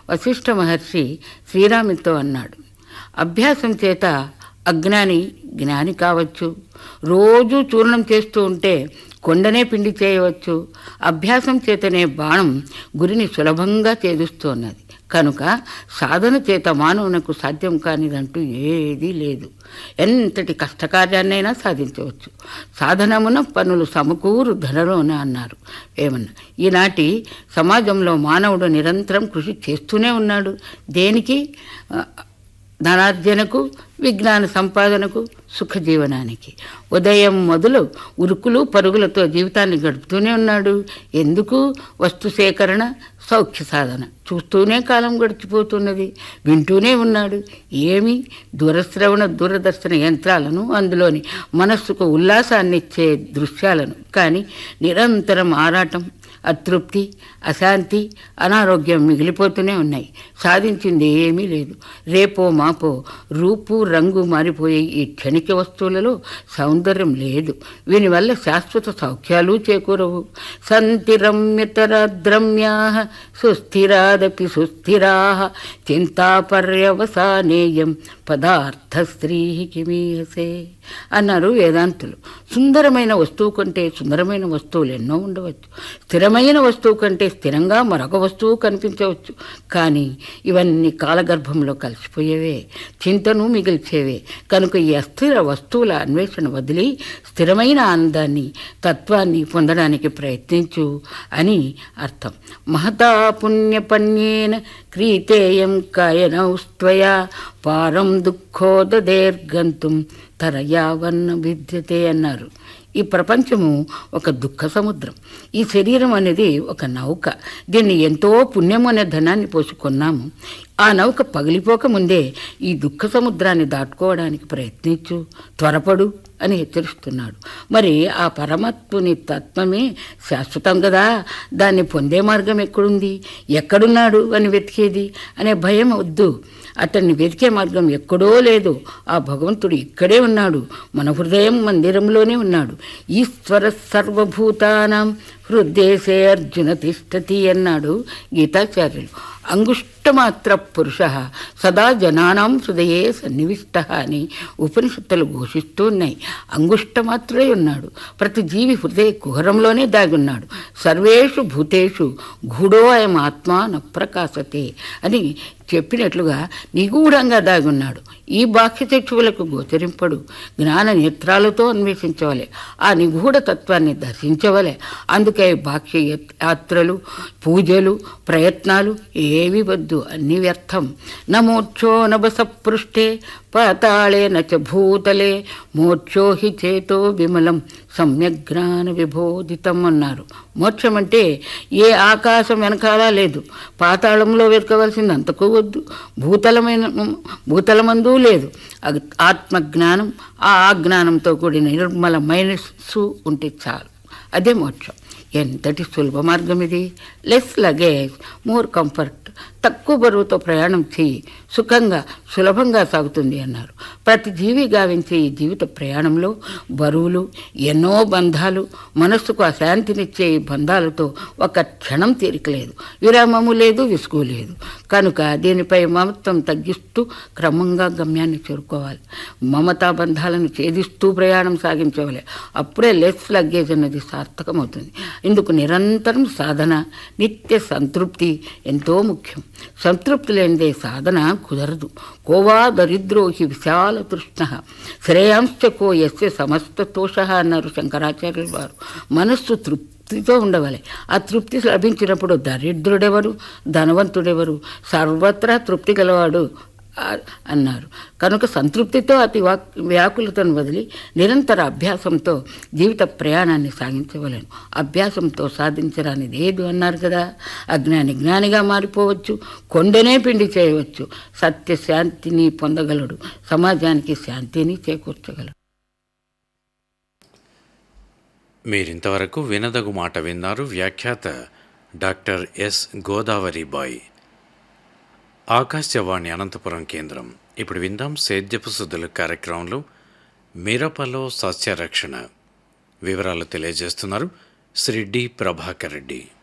వశిష్ఠ మహర్షి శ్రీరాముతో అన్నాడు అభ్యాసం చేత అజ్ఞాని జ్ఞాని కావచ్చు రోజు చూర్ణం చేస్తూ ఉంటే కొండనే పిండి చేయవచ్చు అభ్యాసం చేతనే బాణం గురిని సులభంగా ఛేదిస్తున్నది కనుక సాధన చేత మానవునకు సాధ్యం కానిదంటూ ఏదీ లేదు ఎంతటి కష్టకార్యాన్నైనా సాధించవచ్చు సాధనమున పనులు సమకూరు ధనలోన అన్నారు ఏమన్నా ఈనాటి సమాజంలో మానవుడు నిరంతరం కృషి చేస్తూనే ఉన్నాడు దేనికి ఆ, ధనార్జనకు విజ్ఞాన సంపాదనకు సుఖజీవనానికి ఉదయం మొదలు ఉరుకులు పరుగులతో జీవితాన్ని గడుపుతూనే ఉన్నాడు ఎందుకు వస్తు సేకరణ సౌఖ్య సాధన చూస్తూనే కాలం గడిచిపోతున్నది వింటూనే ఉన్నాడు ఏమి దూరశ్రవణ దూరదర్శన యంత్రాలను అందులోని మనస్సుకు ఉల్లాసాన్నిచ్చే దృశ్యాలను కానీ నిరంతరం ఆరాటం అతృప్తి అశాంతి అనారోగ్యం మిగిలిపోతూనే ఉన్నాయి సాధించింది ఏమీ లేదు రేపో మాపో రూపు రంగు మారిపోయే ఈ క్షణిక వస్తువులలో సౌందర్యం లేదు వీనివల్ల శాశ్వత సౌఖ్యాలు చేకూరవు సంతి రమ్యతరద్రమ్యా సుస్థిరాదపి సుస్థిరా చింతాపర్యవసానేయం పదార్థ స్త్రీ కిమీయసే అన్నారు వేదాంతులు సుందరమైన వస్తువు కంటే సుందరమైన వస్తువులు ఎన్నో ఉండవచ్చు స్థిరమైన వస్తువు కంటే స్థిరంగా మరొక వస్తువు కనిపించవచ్చు కానీ ఇవన్నీ కాలగర్భంలో కలిసిపోయేవే చింతను మిగిల్చేవే కనుక ఈ అస్థిర వస్తువుల అన్వేషణ వదిలి స్థిరమైన ఆనందాన్ని తత్వాన్ని పొందడానికి ప్రయత్నించు అని అర్థం మహతా పుణ్యపణ్యేన క్రీతేయం కాయనౌస్త్వయా పారం దుఃఖోదదేర్గంతుం తరయావన్న విద్యతే అన్నారు ఈ ప్రపంచము ఒక దుఃఖ సముద్రం ఈ శరీరం అనేది ఒక నౌక దీన్ని ఎంతో పుణ్యం అనే ధనాన్ని పోసుకున్నాము ఆ నౌక పగిలిపోక ముందే ఈ దుఃఖ సముద్రాన్ని దాటుకోవడానికి ప్రయత్నించు త్వరపడు అని హెచ్చరిస్తున్నాడు మరి ఆ పరమాత్ముని తత్వమే శాశ్వతం కదా దాన్ని పొందే మార్గం ఎక్కడుంది ఎక్కడున్నాడు అని వెతికేది అనే భయం వద్దు అతన్ని వెతికే మార్గం ఎక్కడో లేదు ఆ భగవంతుడు ఇక్కడే ఉన్నాడు మన హృదయం మందిరంలోనే ఉన్నాడు ఈశ్వర సర్వభూతానాం హృదయసే అర్జున తిష్టతి అన్నాడు గీతాచార్యులు అంగుష్టమాత్ర పురుష సదా జనానాం హృదయే సన్నివిష్ట అని ఉపనిషత్తులు ఘోషిస్తూ ఉన్నాయి అంగుష్టమాత్రుడే ఉన్నాడు ప్రతి జీవి హృదయ కుహరంలోనే దాగున్నాడు సర్వేషు భూతేషు గూఢో అయం ఆత్మా న ప్రకాశతే అని చెప్పినట్లుగా నిగూఢంగా దాగున్నాడు ఈ బాహ్య చక్షువులకు గోచరింపడు జ్ఞాన నేత్రాలతో అన్వేషించవలే ఆ నిగూఢ తత్వాన్ని దర్శించవలే అందుకే బాహ్య యత్- యాత్రలు పూజలు ప్రయత్నాలు ఏవి వద్దు అన్ని వ్యర్థం నమోక్షో నభస పృష్ఠే పాతాళే నచ భూతలే మోక్షో హి చేతో విమలం సమ్యజ్ఞాన విబోధితం అన్నారు మోక్షం అంటే ఏ ఆకాశం వెనకాల లేదు పాతాళంలో వెతకవలసింది అంతకు వద్దు భూతలమైన భూతలమందు లేదు అగ్- ఆత్మజ్ఞానం ఆ జ్ఞానంతో కూడిన నిర్మల మైనస్సు ఉంటే చాలు అదే మోక్షం ఎంతటి సులభ మార్గం ఇది లెస్ లగేజ్ మోర్ కంఫర్ట్ తక్కువ బరువుతో ప్రయాణం చేయి సుఖంగా సులభంగా సాగుతుంది అన్నారు ప్రతి జీవి గావించే ఈ జీవిత ప్రయాణంలో బరువులు ఎన్నో బంధాలు మనస్సుకు అశాంతినిచ్చే ఈ బంధాలతో ఒక క్షణం తీరికలేదు విరామము లేదు విసుగు లేదు కనుక దీనిపై మమత్వం తగ్గిస్తూ క్రమంగా గమ్యాన్ని చేరుకోవాలి మమతా బంధాలను ఛేదిస్తూ ప్రయాణం సాగించవాలి అప్పుడే లెస్ లగ్గేజ్ అన్నది సార్థకమవుతుంది ఇందుకు నిరంతరం సాధన నిత్య సంతృప్తి ఎంతో ముఖ్యం సంతృప్తి లేనిదే సాధన కుదరదు కోవా దరిద్రో హి విశాల తృష్ణ శ్రేయాంశ్చ కో యస్య సమస్త తోష అన్నారు శంకరాచార్యుల వారు మనస్సు తృప్తితో ఉండవాలి ఆ తృప్తి లభించినప్పుడు దరిద్రుడెవరు ధనవంతుడెవరు సర్వత్రా తృప్తి గలవాడు ఆ, అన్నారు కనుక సంతృప్తితో అతి వాక్ వ్యాకులతను వదిలి నిరంతర అభ్యాసంతో జీవిత ప్రయాణాన్ని సాగించవలను అభ్యాసంతో సాధించరానిది ఏది అన్నారు కదా అజ్ఞాని జ్ఞానిగా మారిపోవచ్చు కొండనే పిండి చేయవచ్చు సత్య శాంతిని పొందగలడు సమాజానికి శాంతిని చేకూర్చగలడు మీరింతవరకు వినదగు మాట విన్నారు వ్యాఖ్యాత డాక్టర్ ఎస్ గోదావరి బాయ్ ఆకాశవాణి అనంతపురం కేంద్రం ఇప్పుడు విందాం సేద్యపు సుద్దుల కార్యక్రమంలో మిరపలో సస్యరక్షణ వివరాలు తెలియజేస్తున్నారు శ్రీ డి ప్రభాకర్ రెడ్డి